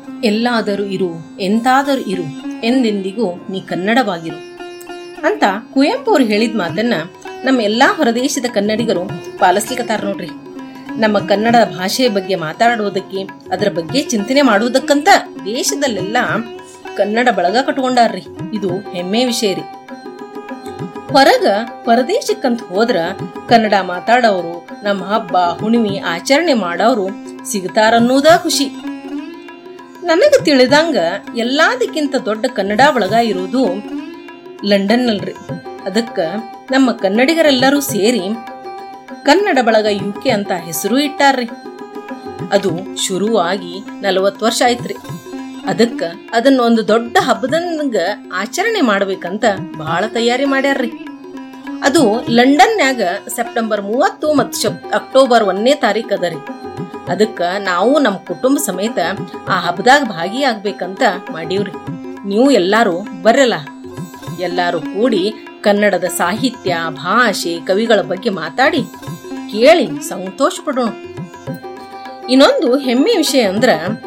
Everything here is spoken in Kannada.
ಎಲ್ಲಾದರೂ ಇರು ಎಂತಾದರೂ ಇರು ಎಂದೆಂದಿಗೂ ನೀ ಕನ್ನಡವಾಗಿರು ಅಂತ ಕುವೆಂಪು ಅವ್ರು ಹೇಳಿದ ಮಾತನ್ನ ನಮ್ಮ ಎಲ್ಲಾ ಹೊರದೇಶದ ಕನ್ನಡಿಗರು ಪಾಲಿಸ್ಲಿಕ್ಕತ್ತಾರ ನೋಡ್ರಿ ನಮ್ಮ ಕನ್ನಡ ಭಾಷೆಯ ಬಗ್ಗೆ ಮಾತಾಡುವುದಕ್ಕೆ ಅದರ ಬಗ್ಗೆ ಚಿಂತನೆ ಮಾಡುವುದಕ್ಕಂತ ದೇಶದಲ್ಲೆಲ್ಲ ಕನ್ನಡ ಬಳಗ ಕಟ್ಕೊಂಡಾರ್ರಿ ಇದು ಹೆಮ್ಮೆ ವಿಷಯ ರೀ ಹೊರಗ ಪರದೇಶಕ್ಕಂತ ಹೋದ್ರ ಕನ್ನಡ ಮಾತಾಡೋರು ನಮ್ಮ ಹಬ್ಬ ಹುಣ್ಣಿಮೆ ಆಚರಣೆ ಮಾಡೋರು ಸಿಗ್ತಾರನ್ನೋದ ಖುಷಿ ನನಗ ತಿಳಿದಂಗ ಎಲ್ಲದಕ್ಕಿಂತ ದೊಡ್ಡ ಕನ್ನಡ ಬಳಗ ಇರೋದು ಲಂಡನ್ನಲ್ರಿ ಅದಕ್ಕ ನಮ್ಮ ಕನ್ನಡಿಗರೆಲ್ಲರೂ ಸೇರಿ ಕನ್ನಡ ಬಳಗ ಯುಕೆ ಅಂತ ಹೆಸರು ಇಟ್ಟಾರ್ರಿ ಅದು ಶುರುವಾಗಿ ನಲವತ್ತು ವರ್ಷ ಆಯ್ತ್ರಿ ಅದಕ್ಕ ಅದನ್ನ ಒಂದು ದೊಡ್ಡ ಹಬ್ಬದಂಗ ಆಚರಣೆ ಮಾಡ್ಬೇಕಂತ ಬಹಳ ತಯಾರಿ ಮಾಡ್ಯಾರ್ರಿ ಅದು ಲಂಡನ್ನ್ಯಾಗ ಸೆಪ್ಟೆಂಬರ್ ಮೂವತ್ತು ಮತ್ತು ಅಕ್ಟೋಬರ್ ಒಂದನೇ ತಾರೀಕು ಅದರಿ ಅದಕ್ಕ ನಾವು ನಮ್ಮ ಕುಟುಂಬ ಸಮೇತ ಆ ಹಬ್ಬದಾಗ ಭಾಗಿಯಾಗ್ಬೇಕಂತ ಮಾಡೀವ್ರಿ ನೀವು ಎಲ್ಲಾರು ಬರಲ್ಲ ಎಲ್ಲಾರು ಕೂಡಿ ಕನ್ನಡದ ಸಾಹಿತ್ಯ ಭಾಷೆ ಕವಿಗಳ ಬಗ್ಗೆ ಮಾತಾಡಿ ಕೇಳಿ ಸಂತೋಷ ಪಡೋಣ ಇನ್ನೊಂದು ಹೆಮ್ಮೆ ವಿಷಯ ಅಂದ್ರ